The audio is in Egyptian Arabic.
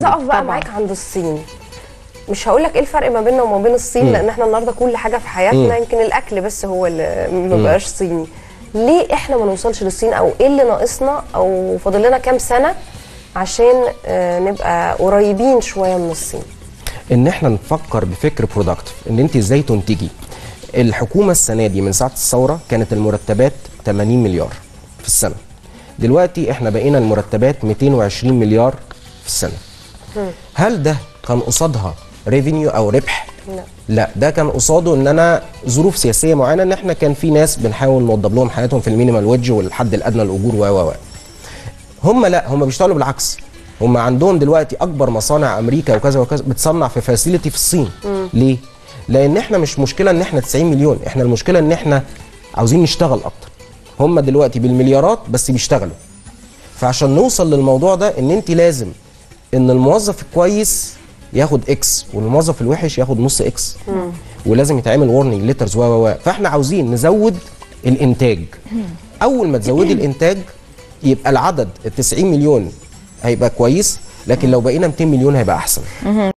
اقف بقى طبعاً. معاك عند الصين مش هقول لك ايه الفرق ما بيننا وما بين الصين لان احنا النهارده كل حاجه في حياتنا يمكن الاكل بس هو اللي ما بقاش صيني ليه احنا ما نوصلش للصين او ايه اللي ناقصنا او فاضل لنا كام سنه عشان آه، نبقى قريبين شويه من الصين ان احنا نفكر بفكر برودكتيف ان انت ازاي تنتجي الحكومه السنه دي من ساعه الثوره كانت المرتبات 80 مليار في السنه دلوقتي احنا بقينا المرتبات 220 مليار في السنه هل ده كان قصادها ريفينيو او ربح لا. لا ده كان قصاده ان انا ظروف سياسيه معينه ان احنا كان في ناس بنحاول نوضب لهم حياتهم في المينيمال ويدج والحد الادنى للاجور و و و هم لا هم بيشتغلوا بالعكس هم عندهم دلوقتي اكبر مصانع امريكا وكذا وكذا بتصنع في فاسيلتي في الصين ليه لان احنا مش مشكله ان احنا 90 مليون احنا المشكله ان احنا عاوزين نشتغل اكتر هم دلوقتي بالمليارات بس بيشتغلوا فعشان نوصل للموضوع ده ان انت لازم ان الموظف الكويس ياخد اكس والموظف الوحش ياخد نص اكس ولازم يتعمل وورنينج ليترز و و و فاحنا عاوزين نزود الانتاج اول ما تزودي الانتاج يبقى العدد ال 90 مليون هيبقى كويس لكن لو بقينا 200 مليون هيبقى احسن